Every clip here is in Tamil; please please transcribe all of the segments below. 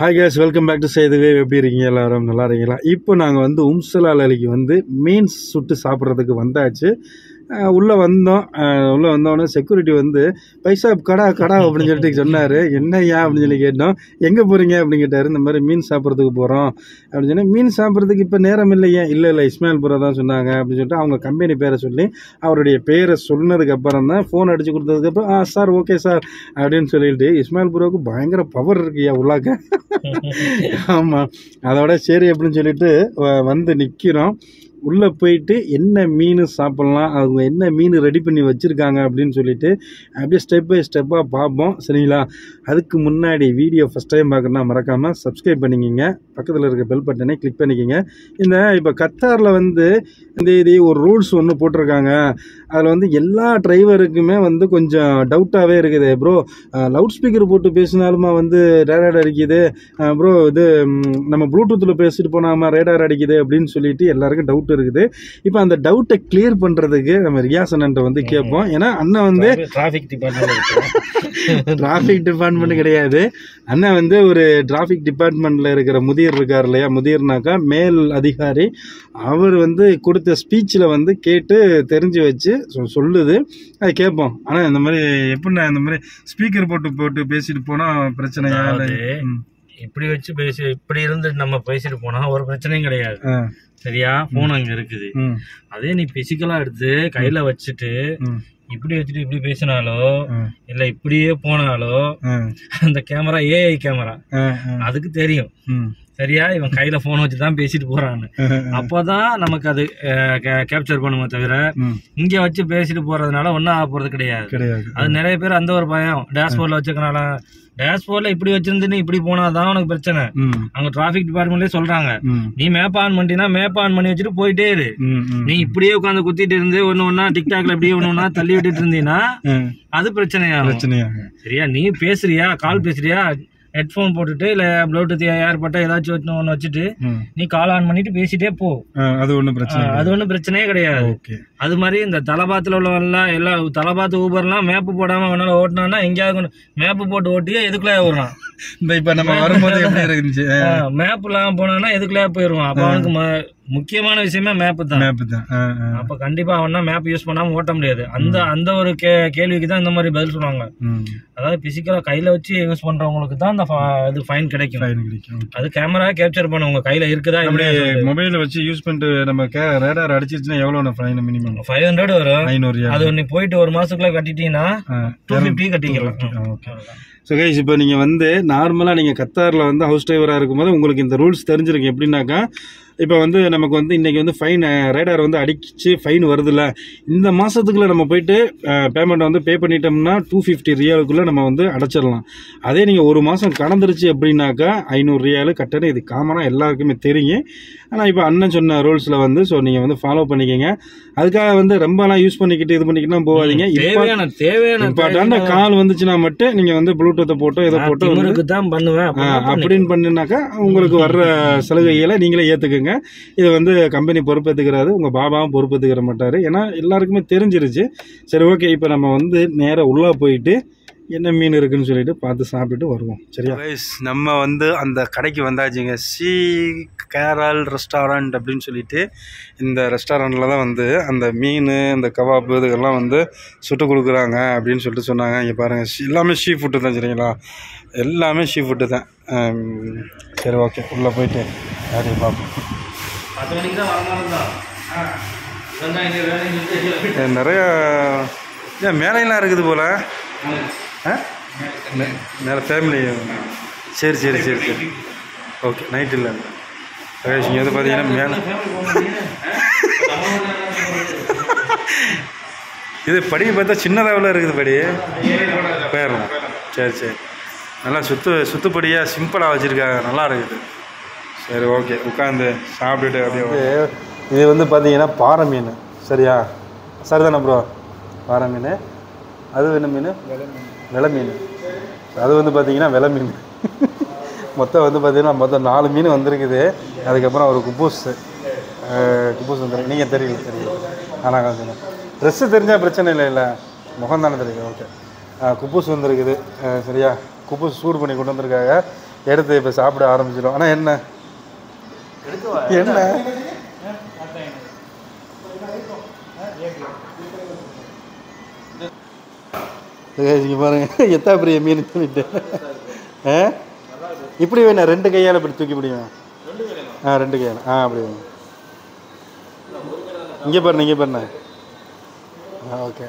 Hi guys welcome back to சேதுவே எப்படி இருக்கீங்க எல்லாரும் நல்லா இருக்கீங்களா இப்போ நாங்கள் வந்து உம்சலால் அலிக்கு வந்து மீன்ஸ் சுட்டு சாப்பிட்றதுக்கு வந்தாச்சு அஹ் உள்ளே வந்தோம் அஹ் உள்ளே வந்தோடனே செக்யூரிட்டி வந்து பைசா கடா கடா அப்படின்னு சொல்லிட்டு சொன்னார் என்னய்யா அப்படின்னு சொல்லி கேட்டோம் எங்கே போகிறீங்க அப்படின்னு கேட்டார் இந்த மாதிரி மீன் சாப்பிட்றதுக்கு போகிறோம் அப்படின்னு சொன்னேன் மீன் சாப்பிட்றதுக்கு இப்போ நேரம் இல்லையா இல்லை இல்லை இஸ்மாயில் புரா தான் சொன்னாங்க அப்படின்னு சொல்லிட்டு அவங்க கம்பெனி பேரை சொல்லி அவருடைய பேரை சொன்னதுக்கு அப்புறம் தான் ஃபோன் அடிச்சு கொடுத்ததுக்கப்புறம் ஆ சார் ஓகே சார் அப்படின்னு சொல்லிட்டு இஸ்மாயில் புரோவுக்கு பயங்கர பவர் இருக்குயா உள்ளாக்க ஆமாம் அதோட சரி அப்படின்னு சொல்லிட்டு வ- வந்து நிற்கிறோம் உள்ளே போயிட்டு என்ன மீன் சாப்பிட்லாம் அவங்க என்ன மீன் ரெடி பண்ணி வச்சுருக்காங்க அப்படின்னு சொல்லிட்டு அப்படியே ஸ்டெப் பை ஸ்டெப்பாக பார்ப்போம் சரிங்களா அதுக்கு முன்னாடி வீடியோ ஃபஸ்ட் டைம் பார்க்கணுன்னா மறக்காமல் சப்ஸ்கிரைப் பண்ணிக்கிங்க பக்கத்தில் இருக்க பெல் பட்டனை கிளிக் பண்ணிக்கிங்க இந்த இப்போ கத்தாரில் வந்து இந்த இது ஒரு ரூல்ஸ் ஒன்று போட்டிருக்காங்க அதில் வந்து எல்லா டிரைவருக்குமே வந்து கொஞ்சம் டவுட்டாகவே இருக்குது ப்ரோ லவுட் ஸ்பீக்கர் போட்டு பேசினாலுமா வந்து ரேடார் அடிக்குது ப்ரோ இது ம், நம்ம ப்ளூடூத்தில் பேசிட்டு போனாமா ரேடார் அடிக்குது அப்படின்னு சொல்லிட்டு எல்லாருக்கும் டவுட் இருக்குது இப்போ அந்த டவுட்டை கிளியர் பண்ணுறதுக்கு நம்ம ரியாஸ் அண்ணன்ட்ட வந்து கேட்போம் ஏன்னா அண்ணன் வந்து டிராஃபிக் டிபார்ட்மெண்ட் இருக்கு டிராஃபிக் டிபார்ட்மெண்ட் கிடையாது அண்ணன் வந்து ஒரு டிராஃபிக் டிபார்ட்மெண்ட்டில் இருக்கிற முதிர் இருக்கார் இல்லையா முதிர்னாக்கா மேல் அதிகாரி அவர் வந்து கொடுத்த ஸ்பீச்சில் வந்து கேட்டு தெரிஞ்சு வச்சு சொ- சொல்லுது அதை கேட்போம் ஆனால் இந்த மாதிரி எப்படிண்ணா இந்த மாதிரி ஸ்பீக்கர் போட்டு போட்டு பேசிட்டு போனால் பிரச்சனையா இல்லை அதாவது, இப்படி வச்சு பேசி இப்படி இருந்து நம்ம பேசிட்டு போனா ஒரு பிரச்சனையும் கிடையாது ஆ சரியா போன் அங்க இருக்குது ம் அதே நீ பிசிக்கலா எடுத்து கையில வச்சுட்டு ம் இப்படி வச்சுட்டு இப்படி பேசினாலோ ம் இல்ல இப்படியே போனாலோ ம் அந்த கேமரா ஏஐ கேமரா ம் அதுக்கு தெரியும் ம் சரியா இவன் கையில போன் வச்சு தான் பேசிட்டு போறான்னு அப்போதான் நமக்கு அது கேப்சர் பண்ணுமே தவிர ம் இங்க வச்சு பேசிட்டு போறதுனால ஒன்னும் ஆக போறது கிடையாது கிடையாது அது நிறைய பேர் அந்த ஒரு பயம் டேஷ்போர்ட்ல வச்சுக்கனால டேஷ்போர்ட்ல இப்படி வச்சிருந்து இப்படி போனாதான் உனக்கு பிரச்சனை ம் அங்க டிராபிக் டிபார்ட்மெண்ட்லயே சொல்றாங்க ம் நீ மேப் ஆன் பண்ணிட்டீங்கன்னா மேப் ஆன் பண்ணி வச்சுட்டு போயிட்டே இரு ம் ம் நீ இப்படியே உட்காந்து குத்திட்டு இருந்து ஒண்ணு ஒண்ணா டிக்டாக்ல இப்படியே ஒண்ணு ஒண்ணா தள்ளி விட்டுட்டு இருந்தீங்கன்னா ம் அது பிரச்சனையாகும் பிரச்சனையாக சரியா நீ பேசுறியா கால் பேசுறியா ஹெட்ஃபோன் போட்டுட்டு இல்ல ப்ளூடூத் ஏர்பட்டா ஏதாச்சும் வச்சு ஒண்ணு வச்சுட்டு ம் நீ கால் ஆன் பண்ணிட்டு பேசிட்டே போ ஆ, அது ஒன்றும் பிரச்சனை அது ஒண்ணும் பிரச்சனையே கிடையாது ஓகே அது மாதிரி இந்த தலபாத்துல உள்ளவெல்லாம் எல்லாம் தலபாத்து ஊபர்லாம் மேப்பு போடாம வேணாலும் ஓட்டினான்னா எங்கேயாவது மேப்பு போட்டு ஓட்டியே எதுக்குள்ளே வருவான் இந்த இப்போ நம்ம வரும்போது எப்படி இருந்துச்சு மேப்லாம் போனான்னா எதுக்குள்ளே போயிருவான் அப்ப அவனுக்கு ம- முக்கியமான விஷயமே மேப்பு தான் மேப்பு தான் ஆ, ஆ. அப்ப கண்டிப்பா அவனா மேப் யூஸ் பண்ணாம ஓட்ட முடியாது அந்த அந்த ஒரு கே- கேள்விக்கு தான் இந்த மாதிரி பதில் சொல்லுவாங்க ம் அதாவது பிசிக்கலா கையில வச்சு யூஸ் பண்றவங்களுக்கு தான் அந்த ஃப- இது ஃபைன் கிடைக்கும் ஃபைன் கிடைக்கும் அது கேமரா கேப்சர் பண்ண உங்க கையில இருக்குதா அப்படி மொபைலை வச்சு யூஸ் பண்ணிட்டு நம்ம கே ரேடார் அடிச்சிருச்சுன்னா எவ்வளோ ஃபைன் மினிமம் ஃபைவ் ஹண்ட்ரட் வரும் ஐநூறு அது நீ போயிட்டு ஒரு மாசத்துக்குள்ள கட்டிட்டீங்கன்னா டூ ஃபிஃப்டி கட்டிக்கலாம் ஓகே ஸோ கைஸ் இப்போ நீங்கள் வந்து நார்மலாக நீங்கள் கத்தாரில் வந்து ஹவுஸ் டிரைவராக இருக்கும்போது உங்களுக்கு இந்த ரூல்ஸ் தெரிஞ்சிருக்கு எப்படின்னாக்கா இப்போ வந்து நமக்கு வந்து இன்றைக்கி வந்து ஃபைன் ரேடார் வந்து அடிச்சு ஃபைன் வருதுல்ல இந்த மாதத்துக்குள்ளே நம்ம போயிட்டு பேமெண்ட் வந்து பே பண்ணிட்டோம்னா டூ ஃபிஃப்டி ரியாலுக்குள்ளே நம்ம வந்து அடைச்சிடலாம் அதே நீங்கள் ஒரு மாதம் கடந்துருச்சு அப்படின்னாக்கா ஐநூறு ரியாலு கட்டணம் இது காமனாக எல்லாருக்குமே தெரியும் ஆனால் இப்போ அண்ணன் சொன்ன ரூல்ஸில் வந்து ஸோ நீங்கள் வந்து ஃபாலோ பண்ணிக்கங்க அதுக்காக வந்து ரொம்பலாம் யூஸ் பண்ணிக்கிட்டு இது பண்ணிக்கிட்டுலாம் போகாதீங்க இப்போ தேவையான தேவையான இம்பார்ட்டன்ட் கால் வந்துச்சுன்னா மட்டும் நீங்க வந்து ப்ளூடூத்தை போட்டோ இதை போட்டோ வந்து திமிருக்கு தான் பண்ணுவேன் ஆ, அப்படின்னா பண்ணு. அப்படின்னு பண்ணினாக்கா உங்களுக்கு வர்ற சலுகைகளை நீங்களே ஏத்துக்குங்க இது வந்து கம்பெனி பொறுப்பேற்றுக்கிறாரு உங்க பாபாவும் பொறுப்பேற்றுக்கிற மாட்டாரு ஏன்னா எல்லாருக்குமே தெரிஞ்சிருச்சு சரி ஓகே இப்போ நம்ம வந்து நேரா உள்ள போயிட்டு என்ன மீன் இருக்குன்னு சொல்லிட்டு பார்த்து சாப்பிட்டுட்டு வருவோம் சரியா நம்ம வந்து அந்த கடைக்கு வந்தாச்சுங்க சி கேரல் ரெஸ்டாரண்ட் அப்படின்னு சொல்லிட்டு இந்த ரெஸ்டாரண்ட்டில் தான் வந்து அந்த மீன் இந்த கபாப்பு இதுக்கெல்லாம் வந்து சுட்டு கொடுக்குறாங்க அப்படின்னு சொல்லிட்டு சொன்னாங்க இங்கே பாருங்கள் எல்லாமே ஷீ ஃபுட்டு தான் சரிங்களா எல்லாமே ஷீ ஃபுட்டு தான் ஆம், சரி ஓகே உள்ளே போயிட்டு அப்படியே பார்ப்போம் பத்து மணிக்கு தான் வர மாதிரி தான் இதான் இங்க வேலையை நிறுத்தி இது நிறைய ஏன் மேலையெல்லாம் இருக்குது போல் ஆ மே- மேலே ஃபேமிலி சரி சரி சரி சரி ஓகே நைட் இல்லை ரகேஷ் இங்கே வந்து பார்த்தீங்கன்னா மேலே இது படி பார்த்தா சின்னதாவில் இருக்குது படி போயிடலாம் சரி சரி நல்லா சுத்து சுத்துப்படியாக சிம்பிளாக வச்சுருக்காங்க நல்லா இருக்குது சரி ஓகே உட்காந்து சாப்பிட்டுட்டு அப்படியே இது வந்து பார்த்தீங்கன்னா பாறை மீன் சரியா சரிதானே ப்ரோ பாறை மீன் அது என்ன மீன் விலை மீன் அது வந்து பார்த்தீங்கன்னா விலை மீன் மொத்தம் வந்து பார்த்தீங்கன்னா மொத்தம் நாலு மீன் வந்திருக்குது அதுக்கப்புறம் ஒரு குப்பூஸ் அஹ், குப்பூஸ் வந்துருக்கு நீங்கள் தெரியல தெரியல ஆனால் கொஞ்சம் ட்ரெஸ்ஸு தெரிஞ்சால் பிரச்சனை இல்லை இல்லை முகம் தானே தெரியுது ஓகே குப்பூஸ் வந்திருக்குது அஹ், சரியா குப்பூஸ் சூடு பண்ணி கொண்டு வந்திருக்காங்க எடுத்து இப்போ சாப்பிட ஆரம்பிச்சிடும் ஆனால் என்ன என்ன இங்கே பாருங்க எத்தா பெரிய மீன் சொல்லிட்டு ஆ இப்படி வேணா ரெண்டு கையால் இப்படி தூக்கி முடியும் ஆ ரெண்டு கையால் ஆ அப்படி வேணும் இங்கே பாருங்க இங்கே பாருங்க ஆ ஓகே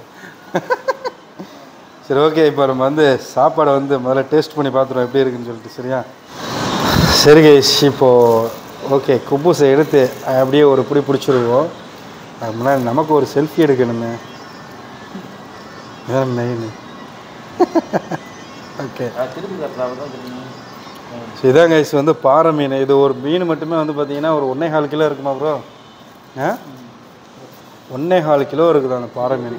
சரி ஓகே இப்போ நம்ம வந்து சாப்பாடை வந்து முதல்ல டேஸ்ட் பண்ணி பார்த்துருவோம் எப்படி இருக்குன்னு சொல்லிட்டு சரியா சரி கைஸ் இப்போது ஓகே குப்பூஸை எடுத்து அப்படியே ஒரு பிடி பிடிச்சிருவோம் அது முன்னாடி நமக்கு ஒரு செல்ஃபி எடுக்கணுமே இதான் மெயின் ஓகே திருப்பி கட்டுறாங்க தான் தெரியும் ஸோ இதான் கைஸ் வந்து பாறை மீன் இது ஒரு மீன் மட்டுமே வந்து பார்த்தீங்கன்னா ஒரு ஒன்றே கால் கிலோ இருக்குமா ப்ரோ ஆ ஒன்றே கால் கிலோ இருக்குது அந்த பாறை மீன்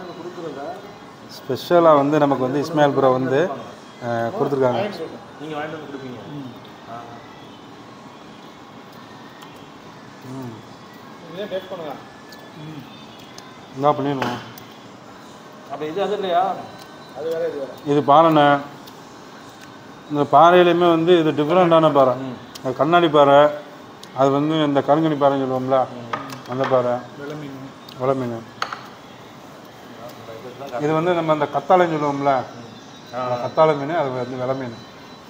ஸ்பெஷலாக வந்து நமக்கு வந்து இஸ்மாயில் ப்ரோ வந்து அஹ், கொடுத்துருக்காங்க நீங்கள் வாங்கிட்டு வந்து கொடுப்பீங்க இதே டேஸ்ட் பண்ணுங்க என்ன பண்ணிடுவோம் அப்போ இது அது இல்லையா அது வேற இது வேற இது பாறைண்ணே இந்த பாறையிலையுமே வந்து இது டிஃப்ரெண்ட்டான பாறை அது கண்ணாடி பாறை அது வந்து இந்த கருங்கனி பாறைன்னு சொல்லுவோம்ல அந்த பாறை வலை மீன் இது வந்து நம்ம அந்த கத்தாழைன்னு சொல்லுவோம்ல அந்த கத்தாழை மீன் அது வந்து விலை மீன்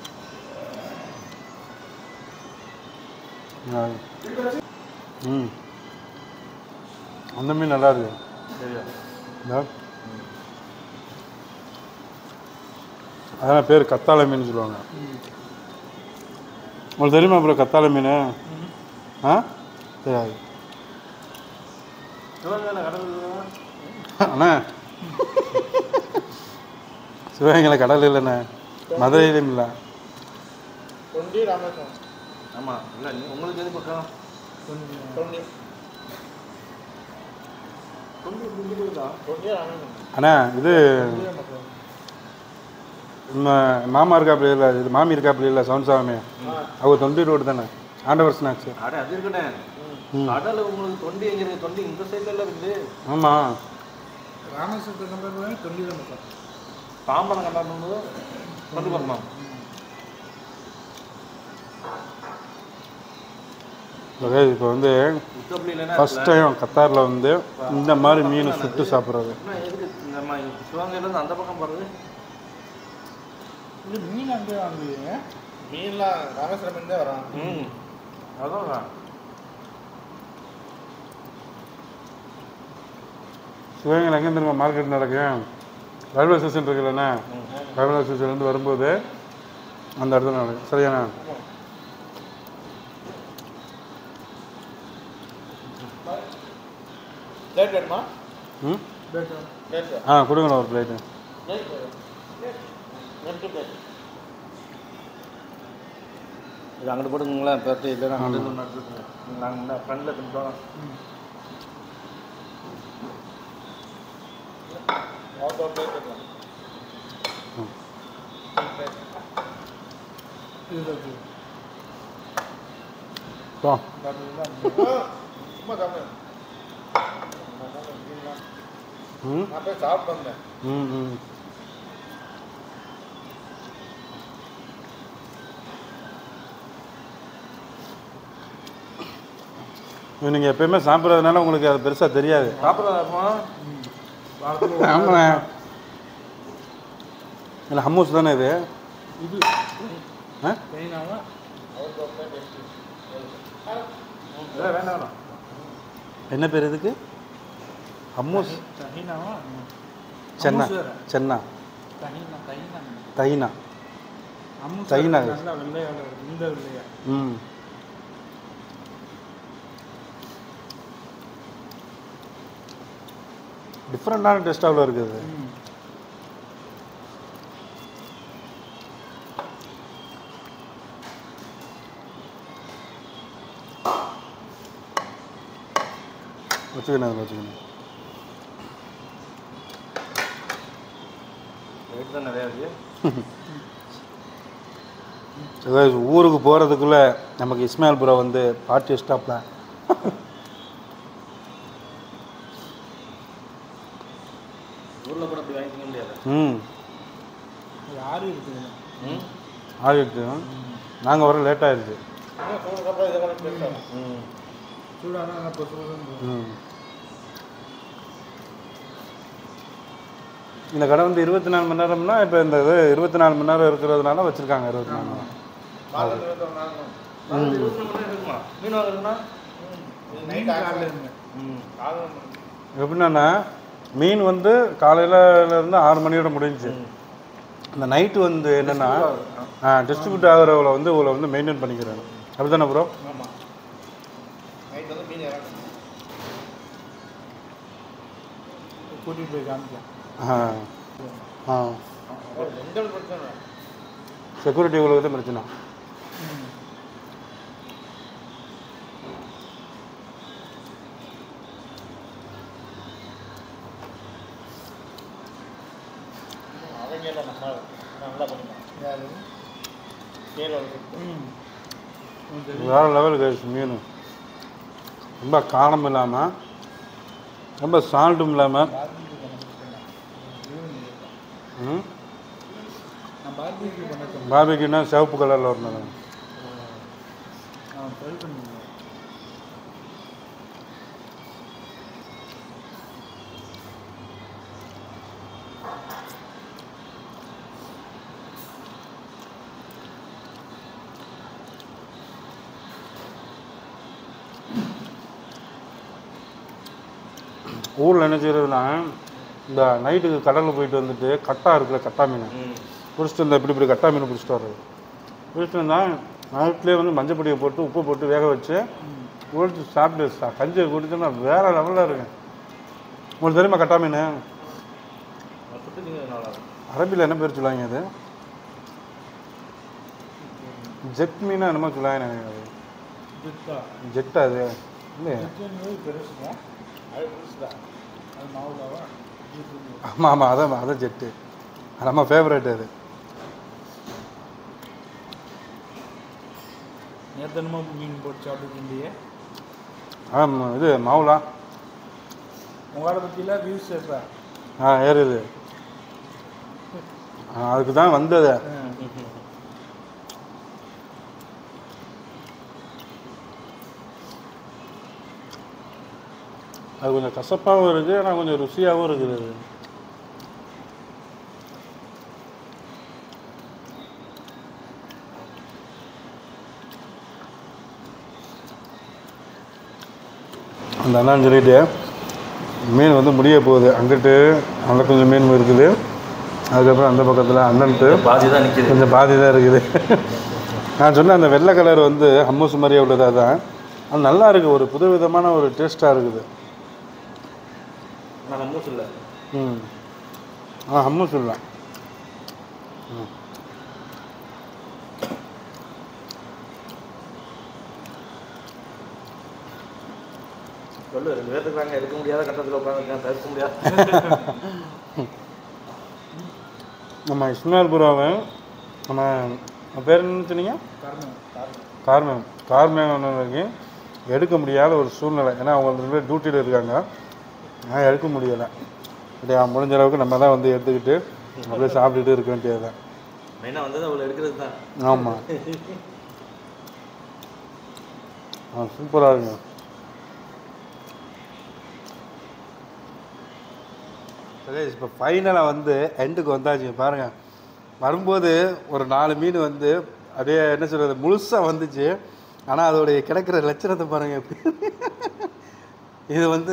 ஆ. ம் அந்த மீன் நல்லா இருக்கு சரியா இதா. அதான் பேர் கத்தாழை மீன் சொல்லுவாங்க உங்களுக்கு தெரியுமா அப்புறம் கத்தாழை மீன் ஆ தெரியாது சிவகங்கை கடல் அண்ணா சிவகங்கையில் கடல் இல்லைண்ணே மதுரையிலும் இல்லை தொண்டி ராமேஸ்வரம் ஆமாம் இல்லை நீ உங்களுக்கு எது பக்கம் தொண்டி தொண்டி தொண்டி ராமேஸ்வரம் அண்ணா இது நம்ம மாமா இருக்காப்புல இல்லை இது மாமி இருக்காப்புல இல்லை சவுண்ட் சாமி அவங்க தொண்டி ரோடு தானே ஆண்டவர் ஸ்நாக்ஸ் அட அது இருக்கட்டே கடல் உங்களுக்கு தொண்டி எங்க இருக்கு தொண்டி இந்த சைடுல எல்லாம் இருக்குது ஆமாம் ராமேஸ்வரத்தை கம்பேர் பண்ணி தொண்டி தான் பக்கம் பாம்பனை கம்பேர் பண்ணும்போது தொண்டி பக்கமா இப்போ வந்து உத்தப்பள்ளி இல்லைன்னா ஃபஸ்ட் டைம் கத்தாரில் வந்து இந்த மாதிரி மீன் சுட்டு சாப்பிட்றது என்ன எதுக்கு நம்ம சிவகங்கையிலேருந்து அந்த பக்கம் போகிறது இது மீன் அங்கே வாங்குவீங்க மீன்லாம் ராமேஸ்வரம் மீன் தான் வரும் ம் அதான் சிவகங்கையில் எங்கே தெரியுமா மார்க்கெட் நடக்கும் ரயில்வே ஸ்டேஷன் இருக்குல்லண்ணே ரயில்வே ஸ்டேஷன்லேருந்து வரும்போது அந்த இடத்துல நடக்கும் சரியாண்ணா பிளேட் வேணுமா ம் பிளேட் பிளேட் ஆ கொடுங்கண்ணா ஒரு பிளேட்டு இது அங்கிட்டு போட்டுங்களேன் பெருட்டு இல்லைன்னா அங்கிட்டு இருந்து ஒன்று எடுத்துக்கோங்க நாங்கள் முன்னாடி ஃப்ரண்டில் திட்டோம் ஆட்டோ பிளேட் வைக்கலாம் இது பா சும்மா சாப்பிடு ம் நான் போய் சாப்பிட்டு வந்தேன் ம் ம் இது நீங்கள் எப்பயுமே சாப்பிட்றதுனால உங்களுக்கு அது பெருசாக தெரியாது சாப்பிட்றதாப்பா ஆமாம் இல்லை ஹம்மூஸ் தானே இது இது ஆ மெயினாக இல்லை வேண்டாம் வேண்டாம் என்ன பேர் இதுக்கு ஹம்மூஸ் தஹீனாவா சென்னா ஹம்மூஸ் வேற. சென்னா தஹீனா தஹீனா தைனா அம்மூஸ் தஹீனா. நல்லா வெள்ளையா இருக்கு. இந்த வெள்ளையா ம் டிஃப்ரெண்ட்டான டேஸ்ட்டாவில் இருக்குது வச்சுக்கணும் அதில் வச்சுக்கணும் ரேட் தான் நிறையா இருக்குது அதாவது ஊருக்கு போகிறதுக்குள்ளே நமக்கு இஸ்மாயில் புரா வந்து பார்ட்டி ஸ்டாப்பில் ஊரில் கூட அப்படி வாங்கிக்க முடியாது ம் யாரும் இருக்குது ம் ஆகிடுச்சு நாங்கள் வர லேட் ஆயிடுச்சு இன்னும் சூடுக்கப்புறம் இதை கொஞ்சம் பெருசாகும் ம் சூடானா நல்லா பொசு ம் இந்த கடை வந்து இருபத்தி நாலு மணி நேரம்னா இப்போ இந்த இது இருபத்தி நாலு மணி நேரம் இருக்கிறதுனால வச்சுருக்காங்க இருபத்தி நாலு மணி நேரம் பால் இருபத்தொரு நாள் அது இருபத்தி நாலு மணி நேரம் இருக்குமா மீன் வாங்குறதுன்னா இது நைட் காலையில் இருந்து ம் காலையில் எப்படின்னா மீன் வந்து காலையில இருந்து ஆறு மணியோட முடிஞ்சுச்சு இந்த நைட்டு வந்து என்னென்னா டிஸ்ட்ரிபியூட் ஆகிறவளை வந்து இவளை வந்து மெயின்டைன் பண்ணிக்கிறாங்க அப்படி தானே ப்ரோ ஆமாம் நைட் வந்து மீன் இறக்கணும் கூட்டிகிட்டு போய் காமிக்கலாம் ஆ ஆ எந்த ஒரு பிரச்சனை இல்லை. செக்யூரிட்டி இவ்வளோ தான் பிரச்சனை அவங்க இல்லை நம்ம நல்லா பண்ணிக்கலாம் யாரு சேல் ம் வேற லெவல் கைஸ் மீன் ரொம்ப காரம் இல்லாமல் ரொம்ப சால்ட்டும் இல்லாமல் ம் நான் பார்பிக்யூ பண்ண சொன்னேன் பாபிக்குன்னா சிவப்பு கலரில் வரணும் அவன் ட்ரை பண்ணிருந்தேன் ஊரில் என்ன செய்யறதுன்னா இந்த நைட்டுக்கு கடலில் போயிட்டு வந்துட்டு கட்டா இருக்குல்ல கட்டா மீன் ம் பிடிச்சிட்டு வந்தா இப்படி இப்படி கட்டா மீன் பிடிச்சிட்டு வர்றது பிடிச்சிட்டு வந்தால் நைட்லேயே வந்து மஞ்சள் பொடியை போட்டு உப்பு போட்டு வேக வச்சு குடிச்சு சாப்பிட்டு சா- கஞ்சியை குடிச்சோன்னா வேற லெவலில் இருக்கும் உங்களுக்கு தெரியுமா கட்டா மீன் சுட்டு திங்கிறது நல்லா இருக்கும் அரபியில் என்ன பேர் சொல்லுவாங்க அது ஜெட் மீனா என்னமோ சொல்லுவாங்க நினைக்கிறேன் அது. ஜித்தா ஜெட்டா அது இல்லை ஜித்துன்னு பெருசுங்க அது பெருசுதான் அது மாவுலாவா ஆமாம் ஆமாம் அதான் அதான் ஜெட்டு அது நம்ம ஃபேவரட் அது நேத்தனமா மீன் போட்டு சாப்பிட்டுருக்கீங்க ஆமாம் இது மாவுலா உங்களோட பற்றிலாம் வியூஸ் சேர்ப்பேன் ஆ ஏறுது ஆ, அதுக்கு தான் வந்தது அது கொஞ்சம் கசப்பாகவும் இருக்குது ஆனால் கொஞ்சம் ருசியாகவும் இருக்குது அது அந்த அண்ணான்னு சொல்லிட்டு மீன் வந்து முடிய போகுது அங்கிட்டு அங்கே கொஞ்சம் மீன் இருக்குது அதுக்கப்புறம் அந்த பக்கத்தில் அண்ணன்ட்டு பாதி தான் நிற்கிது கொஞ்சம் பாதி தான் இருக்குது நான் சொன்ன அந்த வெள்ளை கலர் வந்து ஹம்மூஸ் மாதிரியே உள்ளதாக தான் அது நல்லா இருக்குது ஒரு புதுவிதமான ஒரு டேஸ்ட்டாக இருக்குது நான் ஹம்மூஸ் இல்லை ம் ஆ ஹம்மூஸ் இல்லை ம் சொல்லு ரெண்டு பேர்த்துக்கு நாங்கள் எடுக்க முடியாத கட்டத்தில் உட்காந்துருக்கேன் தவிர்க்க முடியாது நம்ம இஸ்மாயில் புறாவை நம்ம நம்ம பேர் என்ன சொன்னீங்க காரணம் காரணம் கார்மேன் கார்மேனுக்கு எடுக்க முடியாத ஒரு சூழ்நிலை ஏன்னா அவங்க ரெண்டு பேர் டியூட்டியில் இருக்காங்க நான் எடுக்க முடியலை இல்லையா முடிஞ்ச அளவுக்கு நம்ம தான் வந்து எடுத்துக்கிட்டு அப்படியே சாப்பிட்டுட்டு இருக்க வேண்டியது தான் மெயினாக வந்தது அவளை எடுக்கிறது தான் ஆமாம் ஆ சூப்பராக இருக்குங்க சரி இப்போ ஃபைனலாக வந்து எண்டுக்கு வந்தாச்சு பாருங்கள் வரும்போது ஒரு நாலு மீன் வந்து அப்படியே என்ன சொல்கிறது முழுசாக வந்துச்சு ஆனால் அதோடைய கிடைக்கிற லட்சணத்தை பாருங்கள் எப்படி இது வந்து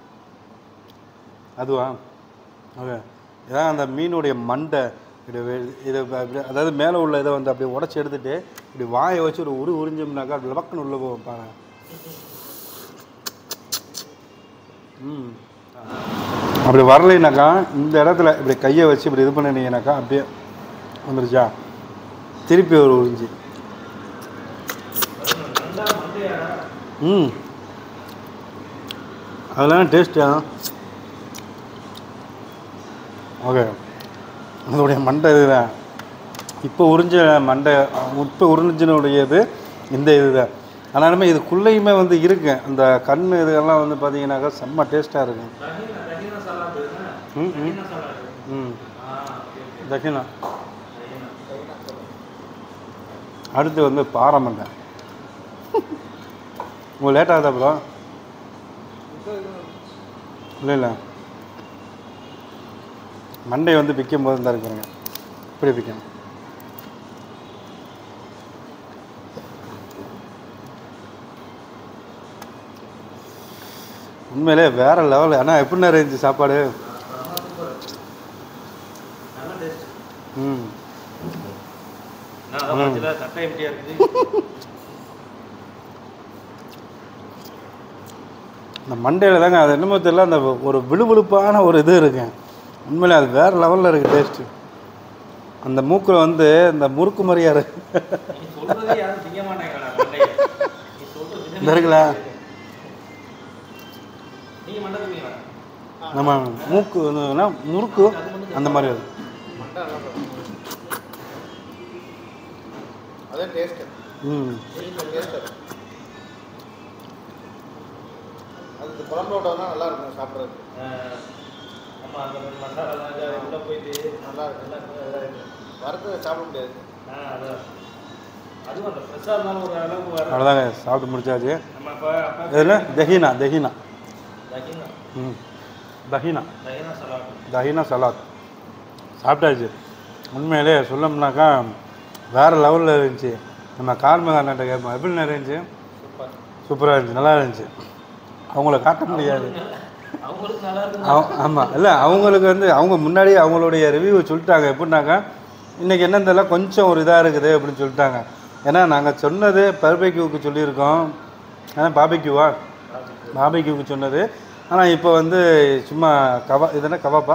அதுவா ஓகே இதான் அந்த மீனுடைய மண்டை இப்படி வெ- இதை ப- இப்படி அதாவது மேலே உள்ள இதை வந்து அப்படியே உடச்சி எடுத்துட்டு இப்படி வாயை வச்சு ஒரு உரு உறிஞ்சோம்னாக்கா அப்படி லபக்குன்னு உள்ளே போவோம் பாருங்க ம் அப்படி வரலைனாக்கா இந்த இடத்துல இப்படி கையை வச்சு இப்படி இது பண்ணினீங்கனாக்கா அப்படியே வந்துருச்சா திருப்பி ஒரு உறிஞ்சி ம் அதெல்லாம் டேஸ்ட்டா ஓகே அதோடைய மண்டை இதுதான் இப்போ உறிஞ்ச மண்டை இப்போ உறிஞ்சினுடையது இந்த இதுதான் ஆனாலுமே இதுக்குள்ளேயுமே வந்து இருக்கு அந்த கண் இதெல்லாம் வந்து பார்த்தீங்கன்னாக்கா செம்ம டேஸ்ட்டாக இருக்கும் ம் ம் ம் தக்கினா அடுத்து வந்து பாறை மண்டை உங்களுக்கு லேட் ஆகுதா ப்ரோ இல்லை இல்லை மண்டை வந்து பிக்கும் போது தான் இருக்கிறேங்க இப்படி பிக்கணும் உண்மையிலே வேற லெவல் ஆனால் எப்படிண்ணா இருந்துச்சு சாப்பாடு ம் சட்டை எப்படியா இருக்குது இந்த மண்டையில் தாங்க அது என்னமோ தெரியல அந்த ஒரு விழுவிழுப்பான ஒரு இது இருக்கு உண்மையிலே அது வேறு லெவலில் இருக்குது டேஸ்ட்டு அந்த மூக்கில் வந்து இந்த முறுக்கு மாதிரியா இருக்கு நீ சொல்றதே யாரும் செய்ய மாட்டாங்கடா மண்டையை. நீ சொல்றது இந்த இருக்குல்ல நீங்க மண்டை தின்னீங்களா? நம்ம மூக்கு வந்துன்னா முறுக்கு அந்த மாதிரி அது மண்டை நல்லா இருக்கும். அதே டேஸ்ட்டு ம் டேஸ்ட்டு அது இந்த குழம்போட தான் நல்லா இருக்கும் சாப்பிட்றதுக்கு ஆஹ், ஆமா, அந்த மாதிரி மசாலாலாம் இது உள்ள போயிட்டு நல்லா இருக்கும் நல்லா இருக்கும் வறுத்து சாப்பிட முடியாது ஆஹ், அதான். அதுவும் அந்த ஃப்ரெஷ்ஷாக இருந்தாலும் ஒரு அளவுக்கு வர அவ்வளோதாங்க சாப்பிட்டு முடிச்சாச்சு நம்ம இப்போ அப்போ இதில் தஹீனா தஹீனா தகினா ம் தஹீனா தகினா சலாட் தஹீனா சலாத் சாப்பிட்டாச்சு உண்மையிலே சொல்லணும்னாக்கா வேறு லெவலில் இருந்துச்சு நம்ம கார்மகார்ட்ட கேட்போம் எப்படி இருந்துச்சு சூப்பர் சூப்பராக இருந்துச்சு நல்லா இருந்துச்சு அவங்கள காட்ட முடியாது அவங்களுக்கு நல்லா இருக்கு அவ- ஆமாம் இல்லை அவங்களுக்கு வந்து அவங்க முன்னாடியே அவங்களுடைய ரிவ்யூ சொல்லிட்டாங்க எப்படின்னாக்கா இன்றைக்கி என்ன தெரியல கொஞ்சம் ஒரு இதாக இருக்குது அப்படின்னு சொல்லிட்டாங்க ஏன்னா நாங்கள் சொன்னது பர்பைக்யூவுக்கு சொல்லியிருக்கோம் ஏன்னா பாபிக்யூவா பாபிக்யூவுக்கு சொன்னது ஆனால் இப்போ வந்து சும்மா கவா இது என்ன கவாப்பா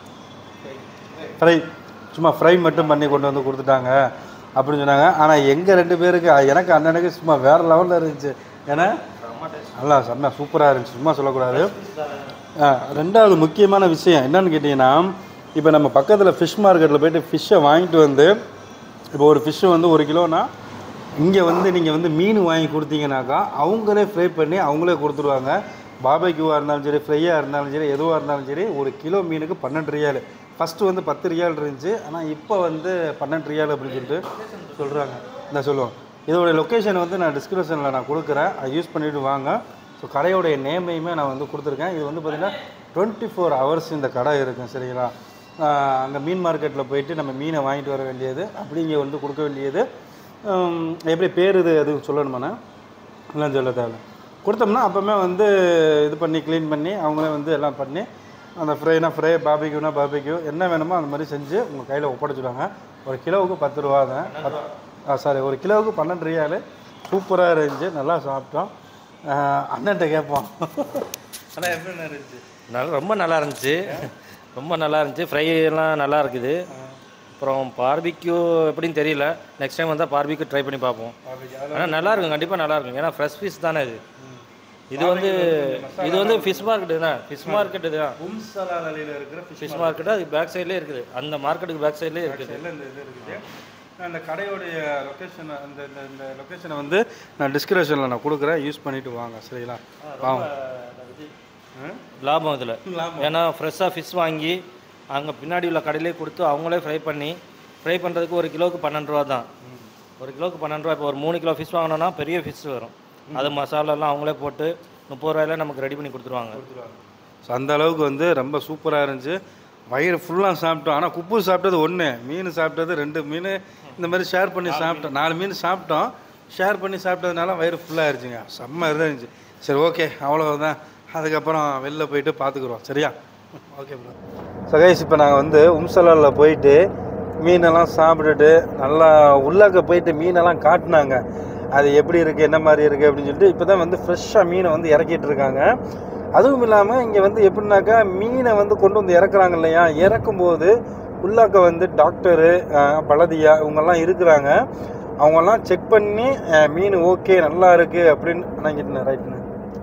ஃப்ரை சும்மா ஃப்ரை மட்டும் பண்ணி கொண்டு வந்து கொடுத்துட்டாங்க அப்படின்னு சொன்னாங்க ஆனால் எங்கள் ரெண்டு பேருக்கு எனக்கு அண்ணனுக்கு சும்மா வேறு லெவலில் இருந்துச்சு ஏன்னா செம்ம டேஸ்ட் நல்லா செம்ம சூப்பராக இருந்துச்சு சும்மா சொல்லக்கூடாது ஆ, ரெண்டாவது முக்கியமான விஷயம் என்னன்னு கேட்டிங்கன்னா இப்போ நம்ம பக்கத்தில் ஃபிஷ் மார்க்கெட்டில் போயிட்டு ஃபிஷ்ஷை வாங்கிட்டு வந்து இப்போ ஒரு ஃபிஷ்ஷு வந்து ஒரு கிலோனா இங்கே வந்து நீங்கள் வந்து மீன் வாங்கி கொடுத்தீங்கனாக்கா அவங்களே ஃப்ரை பண்ணி அவங்களே கொடுத்துருவாங்க பாபைக்குவாக இருந்தாலும் சரி ஃப்ரையாக இருந்தாலும் சரி எதுவாக இருந்தாலும் சரி ஒரு கிலோ மீனுக்கு பன்னெண்டு ரியால் ஃபஸ்ட்டு வந்து பத்து ரியால் இருந்துச்சு ஆனால் இப்போ வந்து பன்னெண்டு ரியால் அப்படின்னு சொல்லிட்டு சொல்கிறாங்க நான் சொல்லுவோம் இதோட லொக்கேஷன் வந்து நான் டிஸ்கிரிப்ஷனில் நான் கொடுக்குறேன் அதை யூஸ் பண்ணிவிட்டு வாங்க ஸோ கடையோடைய நேமையுமே நான் வந்து கொடுத்துருக்கேன் இது வந்து பார்த்திங்கன்னா டுவெண்ட்டி ஃபோர் ஹவர்ஸ் இந்த கடை இருக்கும் சரிங்களா அங்கே மீன் மார்க்கெட்டில் போயிட்டு நம்ம மீனை வாங்கிட்டு வர வேண்டியது அப்படி இங்கே வந்து கொடுக்க வேண்டியது ஹம், எப்படி பேர் இது அது சொல்லணுமாண்ணா இல்லை சொல்ல தேவை கொடுத்தோம்னா அப்போமே வந்து இது பண்ணி க்ளீன் பண்ணி அவங்களே வந்து எல்லாம் பண்ணி அந்த ஃப்ரைனா ஃப்ரை பாபிக்யூனா பாபிக்யூ என்ன வேணுமோ அந்த மாதிரி செஞ்சு உங்கள் கையில் ஒப்படைச்சிடுவாங்க ஒரு கிலோவுக்கு பத்து ரூபா தான் பத் ஆ சாரி ஒரு கிலோவுக்கு பன்னெண்டு ரியாலு சூப்பராக இருந்துச்சு நல்லா சாப்பிட்டோம் ஆஹ் அண்ணன்ட்ட கேட்போம் ஆனால் எப்படி இருந்துச்சு நல்லா ரொம்ப நல்லா இருந்துச்சு ரொம்ப நல்லா இருந்துச்சு ஃப்ரை எல்லாம் நல்லா இருக்குது அப்புறம் பார்பிக்யூ எப்படின்னு தெரியல நெக்ஸ்ட் டைம் வந்தால் பார்பிக்யூ ட்ரை பண்ணி பார்ப்போம் ஆனால் நல்லா இருக்கும் கண்டிப்பாக நல்லா இருக்கும் ஏன்னா ஃப்ரெஷ் ஃபிஷ் தானே இது இது வந்து இது வந்து ஃபிஷ் மார்க்கெட்டு தான் ஃபிஷ் மார்க்கெட்டு தான் உம்சலால் அலியில் இருக்கிற ஃபிஷ் ஃபிஷ் மார்க்கெட்டு அது பேக் சைட்லேயே இருக்குது அந்த மார்க்கெட்டுக்கு பேக் சைட்லேயே இருக்குது எல்லாம் இந்த இது இருக்குது அந்த கடையோடைய லொக்கேஷன் அந்த இந்த இந்த லொக்கேஷனை வந்து நான் டிஸ்கிரிப்ஷனில் நான் கொடுக்குறேன் யூஸ் பண்ணிட்டு வாங்க சரிங்களா வாங்க லாபம் இதில் ஏன்னா ஃப்ரெஷ்ஷாக ஃபிஷ் வாங்கி அங்கே பின்னாடி உள்ள கடையிலே கொடுத்து அவங்களே ஃப்ரை பண்ணி ஃப்ரை பண்ணுறதுக்கு ஒரு கிலோவுக்கு பன்னெண்டு ரூபா தான் ஒரு கிலோவுக்கு பன்னெண்டு ரூபா இப்போ ஒரு மூணு கிலோ ஃபிஷ் வாங்கினோன்னா பெரிய ஃபிஷ் வரும் அது மசாலாலாம் அவங்களே போட்டு முப்பது ரூபாயில நமக்கு ரெடி பண்ணி கொடுத்துருவாங்க ஸோ அந்த அளவுக்கு வந்து ரொம்ப சூப்பராக இருந்துச்சு வயிறு ஃபுல்லாக சாப்பிட்டோம் ஆனால் குப்பு சாப்பிட்டது ஒன்று மீன் சாப்பிட்டது ரெண்டு மீன் இந்த மாதிரி ஷேர் பண்ணி சாப்பிட்டோம் நாலு மீன் சாப்பிட்டோம் ஷேர் பண்ணி சாப்பிட்டதுனால வயிறு ஃபுல்லாக இருந்துச்சுங்க செம்ம இதாக இருந்துச்சு சரி ஓகே அவ்வளோதான் அதுக்கப்புறம் வெளில போயிட்டு பார்த்துக்குறோம் சரியா ஓகே ப்ரோ சகைஸ் இப்போ நாங்கள் வந்து உம்சலாலில் போயிட்டு மீனெல்லாம் சாப்பிட்டுட்டு நல்லா உள்ளாக்க போயிட்டு மீனெல்லாம் காட்டினாங்க அது எப்படி இருக்குது என்ன மாதிரி இருக்குது அப்படின்னு சொல்லிட்டு இப்போ தான் வந்து ஃப்ரெஷ்ஷாக மீனை வந்து இறக்கிட்டு இருக்காங்க அதுவும் இல்லாமல் இங்கே வந்து எப்படின்னாக்கா மீனை வந்து கொண்டு வந்து இறக்குறாங்க இல்லையா இறக்கும்போது உள்ளாக்க வந்து டாக்டரு பலதியா இவங்கெல்லாம் இருக்கிறாங்க அவங்கெல்லாம் செக் பண்ணி அஹ், மீன் ஓகே நல்லா இருக்குது அப்படின்னு நினைக்கிட்டேன் ரைட்ண்ணே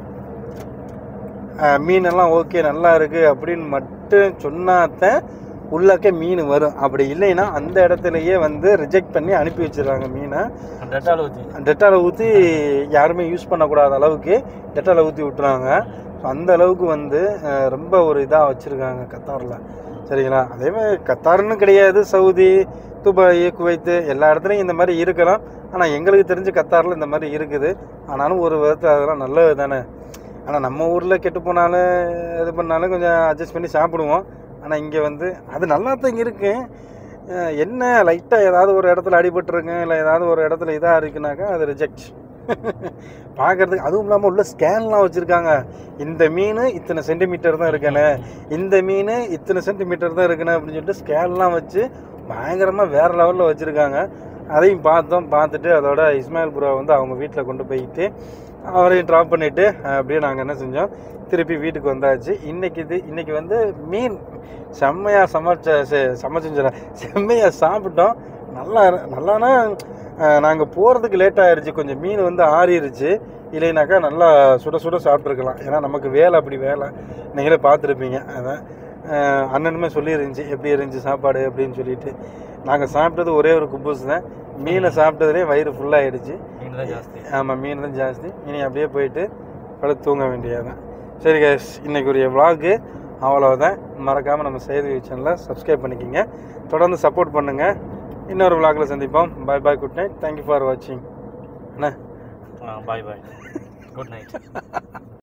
மீனெல்லாம் ஓகே நல்லா இருக்குது அப்படின்னு மட்டும் சொன்னாதான் உள்ளாக்க மீன் வரும் அப்படி இல்லைன்னா அந்த இடத்துலையே வந்து ரிஜெக்ட் பண்ணி அனுப்பி வச்சிடுறாங்க மீனை டெட்டால் ஊற்றி டெட்டாலை ஊற்றி யாருமே யூஸ் பண்ணக்கூடாத அளவுக்கு டெட்டாலை ஊற்றி விட்டுறாங்க ஸோ அந்த அளவுக்கு வந்து அஹ், ரொம்ப ஒரு இதாக வச்சுருக்காங்க கத்தாரில் சரிங்களா அதே மாதிரி கத்தார்னு கிடையாது சவுதி துபாய் குவைத்து எல்லா இடத்துலையும் இந்த மாதிரி இருக்கலாம் ஆனால் எங்களுக்கு தெரிஞ்சு கத்தாரில் இந்த மாதிரி இருக்குது ஆனாலும் ஒரு விதத்தில் அதெல்லாம் நல்லது தானே ஆனால் நம்ம ஊரில் கெட்டு போனாலும் இது பண்ணாலும் கொஞ்சம் அட்ஜஸ்ட் பண்ணி சாப்பிடுவோம் ஆனால் இங்கே வந்து அது நல்லா தான் இருக்கு அஹ் என்ன லைட்டாக ஏதாவது ஒரு இடத்துல அடிபட்டுருங்க இல்லை ஏதாவது ஒரு இடத்துல இதாக இருக்குனாக்கா அது ரிஜெக்ட் பார்க்கறதுக்கு அதுவும் இல்லாமல் உள்ள ஸ்கேன்லாம் வச்சுருக்காங்க இந்த மீன் இத்தனை சென்டிமீட்டர் தான் இருக்கணே இந்த மீன் இத்தனை சென்டிமீட்டர் தான் இருக்கணும் அப்படின்னு சொல்லிட்டு ஸ்கேன்லாம் வச்சு பயங்கரமாக வேறு லெவலில் வச்சுருக்காங்க அதையும் பார்த்தோம் பார்த்துட்டு அதோட இஸ்மாயில் ப்ரோ வந்து அவங்க வீட்டில் கொண்டு போயிட்டு அவரையும் ட்ராப் பண்ணிவிட்டு அப்படியே நாங்கள் என்ன செஞ்சோம் திருப்பி வீட்டுக்கு வந்தாச்சு இன்னைக்கு இது இன்னைக்கு வந்து மீன் செம்மையாக சமைச்ச செ- சமைச்சுஞ்சிடறேன் செம்மையாக சாப்பிட்டோம் நல்லா இரு- நல்லானா நாங்கள் போகிறதுக்கு லேட் ஆயிருச்சு கொஞ்சம் மீன் வந்து ஆறிடுச்சு இல்லைனாக்கா நல்லா சுட சுட சாப்பிட்ருக்கலாம் ஏன்னா நமக்கு வேலை அப்படி வேலை நீங்களே பார்த்துருப்பீங்க அதான் அஹ் அண்ணனுமே சொல்லியிருந்துச்சு எப்படி இருந்துச்சு சாப்பாடு அப்படின்னு சொல்லிட்டு நாங்கள் சாப்பிட்டது ஒரே ஒரு குப்பூஸ் தான் மீனை சாப்பிட்டதுலேயே வயிறு ஃபுல்லாகிடுச்சு மீன் தான் ஜாஸ்தி ஆமாம் மீன் தான் ஜாஸ்தி இனி அப்படியே போயிட்டு படுத்து தூங்க வேண்டியதுதான் சரி guys இன்னைக்குரிய vlog அவ்வளோதான் மறக்காமல் நம்ம செய்தி சேனலை சப்ஸ்கிரைப் பண்ணிக்கோங்க தொடர்ந்து சப்போர்ட் பண்ணுங்கள் இன்னொரு vlogல சந்திப்போம் bye bye good night thank you for வாட்சிங் என்ன பாய் பாய் குட் நைட்